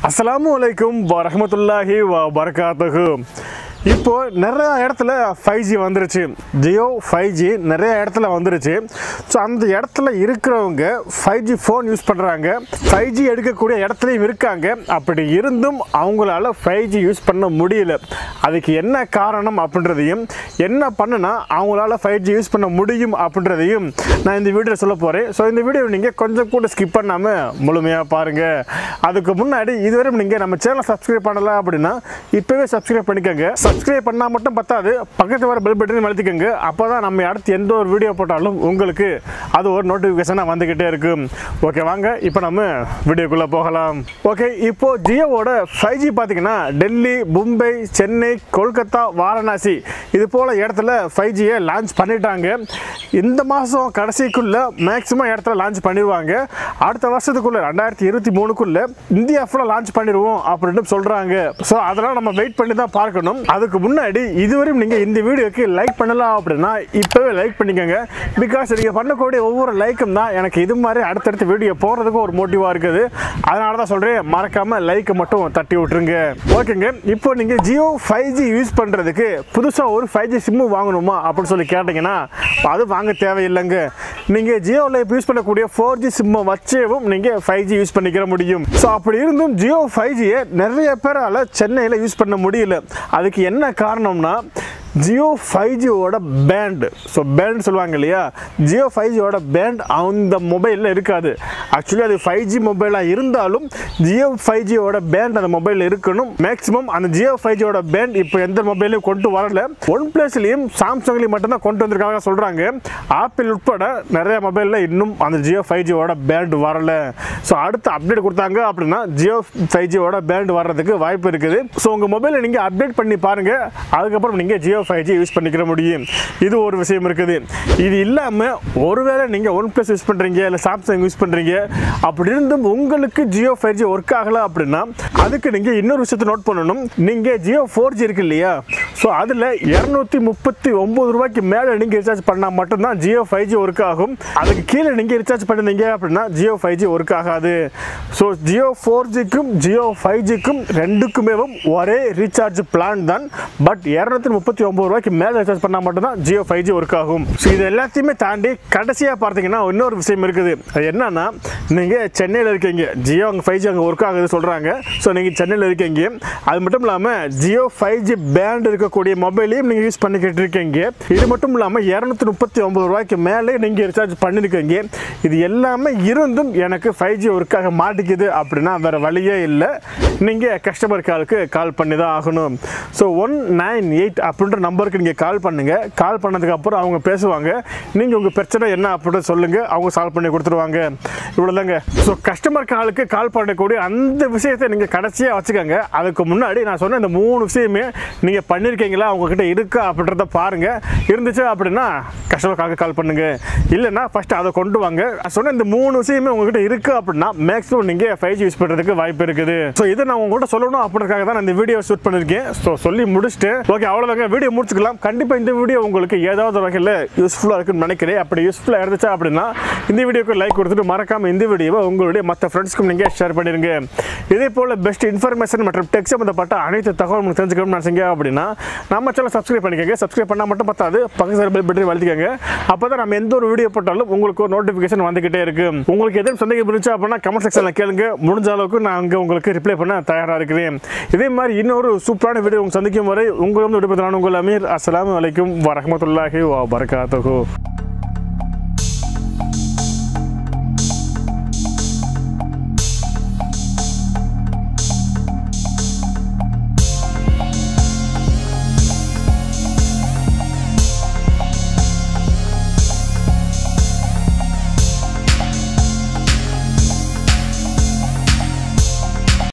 அஸ்ஸலாமு அலைக்கும் வரஹமத்துல்லாஹி வ பரகாத்துஹு இப்போ நிறைய இடத்துல ஃபைவ் ஜி வந்துருச்சு ஜியோ ஃபைவ் ஜி நிறைய இடத்துல வந்துருச்சு ஸோ அந்த இடத்துல இருக்கிறவங்க ஃபைவ் ஜி ஃபோன் யூஸ் பண்ணுறாங்க ஃபைவ் ஜி எடுக்கக்கூடிய இடத்துலையும் இருக்காங்க அப்படி இருந்தும் அவங்களால ஃபைவ் ஜி யூஸ் பண்ண முடியல அதுக்கு என்ன காரணம் அப்படின்றதையும் என்ன பண்ணுனா அவங்களால ஃபைவ் ஜி யூஸ் பண்ண முடியும் அப்படின்றதையும் நான் இந்த வீடியோ சொல்ல போகிறேன் ஸோ இந்த வீடியோ நீங்கள் கொஞ்சம் கூட ஸ்கிப் பண்ணாமல் முழுமையாக பாருங்கள் அதுக்கு முன்னாடி இதுவரை நீங்கள் நம்ம சேனலை சப்ஸ்கிரைப் பண்ணல அப்படின்னா இப்போவே சப்ஸ்கிரைப் பண்ணிக்கோங்க சப்ஸ்கிரைப் பண்ணால் மட்டும் பத்தாது பக்கத்து வர பெல் பட்டனையும் அழுத்திக்கோங்க அப்போ தான் நம்ம அடுத்து எந்த ஒரு வீடியோ போட்டாலும் உங்களுக்கு அது ஒரு நோட்டிஃபிகேஷனாக வந்துக்கிட்டே இருக்கும் ஓகே வாங்க இப்போ நம்ம வீடியோக்குள்ளே போகலாம் ஓகே இப்போ ஜியோவோட ஃபைவ் ஜி பார்த்தீங்கன்னா டெல்லி மும்பை சென்னை கொல்கத்தா வாரணாசி இது போல் இடத்துல ஃபைவ் ஜியை லான்ச் பண்ணிட்டாங்க இந்த மாதம் கடைசிக்குள்ளே மேக்ஸிமம் இடத்துல லான்ச் பண்ணிடுவாங்க அடுத்த வருஷத்துக்குள்ளே ரெண்டாயிரத்தி இருபத்தி மூணுக்குள்ளே இந்தியா ஃபுல்லாக லான்ச் பண்ணிடுவோம் அப்படின்னு சொல்கிறாங்க ஸோ அதெல்லாம் நம்ம வெயிட் பண்ணி தான் பார்க்கணும் அதுக்கு முன்னாடி இதுவரையும் நீங்கள் இந்த வீடியோக்கு லைக் பண்ணலாம் அப்படின்னா இப்போவே லைக் பண்ணிக்கோங்க பிகாஸ் நீங்கள் பண்ணக்கூடிய ஒவ்வொரு லைக்கும் தான் எனக்கு இது மாதிரி அடுத்தடுத்த வீடியோ போடுறதுக்கு ஒரு மோட்டிவாக இருக்குது அதனால தான் சொல்கிறேன் மறக்காமல் லைக்கை மட்டும் தட்டி விட்டுருங்க ஓகேங்க இப்போ நீங்கள் ஜியோ ஃபைவ் ஜி யூஸ் பண்ணுறதுக்கு புதுசாக ஒரு ஃபைவ் ஜி சிம்மு வாங்கணுமா அப்படின்னு சொல்லி கேட்டிங்கன்னா அது வாங்க தேவையில்லைங்க நீங்கள் ஜியோவில் இப்போ யூஸ் பண்ணக்கூடிய ஃபோர் ஜி சிம்மை வச்சேவும் நீங்கள் ஃபைவ் ஜி யூஸ் பண்ணிக்கிற முடியும் ஸோ அப்படி இருந்தும் ஜியோ ஃபைவ் ஜியை நிறைய பேரால் சென்னையில் யூஸ் பண்ண முடியல அதுக்கு என்ன காரணம்னா ஜியோ ஃபைவ் ஜியோட பேண்ட் ஸோ பேண்ட் சொல்லுவாங்க இல்லையா ஜியோ ஃபைவ் ஜியோட பேண்ட் அந்த மொபைலில் இருக்காது ஆக்சுவலி அது ஃபைவ் ஜி மொபைலாக இருந்தாலும் ஜியோ ஃபைவ் ஜியோட பேண்ட் அந்த மொபைலில் இருக்கணும் மேக்ஸிமம் அந்த ஜியோ ஃபைவ் ஜியோட பேண்ட் இப்போ எந்த மொபைலையும் கொண்டு வரல ஒன் பிளஸ்லையும் சாம்சங்லையும் மட்டும்தான் கொண்டு வந்திருக்காங்க சொல்கிறாங்க ஆப்பிள் உட்பட நிறைய மொபைலில் இன்னும் அந்த ஜியோ ஃபைவ் ஜியோட பேண்ட் வரல ஸோ அடுத்து அப்டேட் கொடுத்தாங்க அப்படின்னா ஜியோ ஃபைவ் ஜியோட பேண்ட் வர்றதுக்கு வாய்ப்பு இருக்குது ஸோ உங்கள் மொபைலை நீங்கள் அப்டேட் பண்ணி பாருங்கள் அதுக்கப்புறம் நீங்கள் ஜியோ ஃபைவ் ஜி யூஸ் பண்ணிக்கிற முடியும் இது ஒரு விஷயம் இருக்குது இது இல்லாமல் ஒருவேளை நீங்கள் ஒன் ப்ளஸ் யூஸ் பண்ணுறீங்க இல்லை சாம்சங் யூஸ் பண்ணுறீங்க அப்படி இருந்தும் உங்களுக்கு ஜியோ ஃபைவ் ஜி ஒர்க் ஆகலை அப்படின்னா அதுக்கு நீங்கள் இன்னொரு விஷயத்தை நோட் பண்ணணும் நீங்கள் ஜியோ ஃபோர் ஜி இருக்கு இல்லையா ஸோ அதில் இரநூத்தி முப்பத்தி ஒம்பது ரூபாய்க்கு மேலே நீங்கள் ரீசார்ஜ் பண்ணால் மட்டும்தான் ஜியோ ஃபைவ் ஜி ஒர்க் ஆகும் அதுக்கு கீழே நீங்கள் ரீசார்ஜ் பண்ணிருந்தீங்க அப்படின்னா ஜியோ ஃபைவ் ஜி ஒர்க் ஆகாது ஸோ ஜியோ ஃபோர் ஜிக்கும் ஜியோ ஃபைவ் ஜிக்கும் ரெண்டுக்குமே ஒரே ரீசார்ஜ் பிளான் தான் பட் இரநூத்தி முப்பத்தி ஒம்பது ரூபாய்க்கு மேலே ரீசார்ஜ் பண்ணால் மட்டும்தான் ஜியோ ஃபைவ் ஜி ஒர்க் ஆகும் ஸோ இது எல்லாத்தையுமே தாண்டி கடைசியாக பார்த்தீங்கன்னா இன்னொரு விஷயம் இருக்குது அது என்னன்னா நீங்கள் சென்னையில் இருக்கீங்க ஜியோ அங்கே ஃபைவ் ஜி அங்கே ஒர்க் ஆகுது சொல்கிறாங்க ஸோ நீங்கள் சென்னையில் இருக்கீங்க அது மட்டும் இல்லாமல் ஜியோ ஃபைவ் ஜி பேண்ட் இருக்கக்கூடிய மொபைலையும் நீங்கள் யூஸ் பண்ணிக்கிட்டு இருக்கீங்க இது மட்டும் இல்லாமல் இரநூத்தி முப்பத்தி ஒம்பது ரூபாய்க்கு மேலே நீங்கள் ரீசார்ஜ் பண்ணியிருக்கீங்க இது எல்லாமே இருந்தும் எனக்கு ஃபைவ் ஜி ஒர்க்காக மாட்டிக்குது அப்படின்னா வேறு வழியே இல்லை நீங்கள் கஸ்டமர் காலுக்கு கால் பண்ணி தான் ஆகணும் ஸோ ஒன் நைன் எயிட் அப்படின்ற நம்பருக்கு நீங்கள் கால் பண்ணுங்கள் கால் பண்ணதுக்கப்புறம் அவங்க பேசுவாங்க நீங்கள் உங்கள் பிரச்சனை என்ன அப்படின்னு சொல்லுங்கள் அவங்க சால்வ் பண்ணி கொடுத்துருவாங்க இவ்வளோதாங்க ஸோ கஸ்டமர் காலுக்கு கால் பண்ணக்கூடிய அந்த விஷயத்தை நீங்கள் கடைசியாக வச்சுக்கோங்க அதுக்கு முன்னாடி நான் சொன்ன இந்த மூணு விஷயமே நீங்கள் பண்ணியிருக்கீங்களா அவங்கக்கிட்ட இருக்கா அப்படின்றத பாருங்கள் இருந்துச்சு அப்படின்னா கஸ்டமர் காலுக்கு கால் பண்ணுங்கள் இல்லைன்னா ஃபஸ்ட்டு அதை கொண்டு வாங்க நான் சொன்ன இந்த மூணு விஷயமே உங்ககிட்ட இருக்கு அப்படின்னா மேக்ஸிமம் நீங்கள் ஃபைவ் ஜி யூஸ் பண்ணுறதுக்கு வாய்ப்பு இருக்குது ஸோ இதை நான் உங்கள்கிட்ட சொல்லணும் அப்படின்றதுக்காக தான் நான் இந்த வீடியோ ஷூட் பண்ணியிருக்கேன் ஸோ சொல்லி முடிச்சுட்டு ஓகே அவ்வளோதாங்க வீடியோ முடிச்சுக்கலாம் கண்டிப்பாக இந்த வீடியோ உங்களுக்கு ஏதாவது ஒரு வகையில் யூஸ்ஃபுல்லாக இருக்குன்னு நினைக்கிறேன் அப்படி யூஸ்ஃபுல்லாக இருந்துச்சா அப்படின்னா இந்த வீடியோக்கு லைக் கொடுத்துட்டு மறக்காம இந்த வீடியோவை உங்களுடைய மற்ற ஃப்ரெண்ட்ஸ்க்கும் நீங்கள் ஷேர் பண்ணிடுங்க இதே போல் பெஸ்ட் இன்ஃபர்மேஷன் மற்றும் டெக் சம்மந்தப்பட்ட அனைத்து தகவல் உங்களுக்கு தெரிஞ்சுக்கணும்னு நினச்சிங்க அப்படின்னா நம்ம சேனல் சப்ஸ்கிரைப் பண்ணிக்கோங்க சப்ஸ்கிரைப் பண்ணால் மட்டும் பத்தாது பக்கத்தில் பெல் பட்டனை வளர்த்திக்கோங்க அப்போ தான் நம்ம எந்த ஒரு வீடியோ போட்டாலும் உங்களுக்கு ஒரு நோட்டிஃபிகேஷன் வந்துகிட்டே இருக்கு உங்களுக்கு எதுவும் சந்தேகம் இருந்துச்சு அப்படின்னா கமெண்ட் செக்ஷனில் கேளுங்க முடிஞ்ச அளவுக்கு நான் அங்கே உங்களுக்கு ரிப்ளை பண்ண தயாராக இருக்கிறேன் இதே மாதிரி இன்னொரு சூப்பரான வீடியோ உங்க சந்திக்கும் வரை உங்களிடம் விடுபடுறான உங்கள் அமீர் அஸ்ஸலாமு அலைக்கும் வரஹமத்துல்லாஹி வ பரகாத்துஹு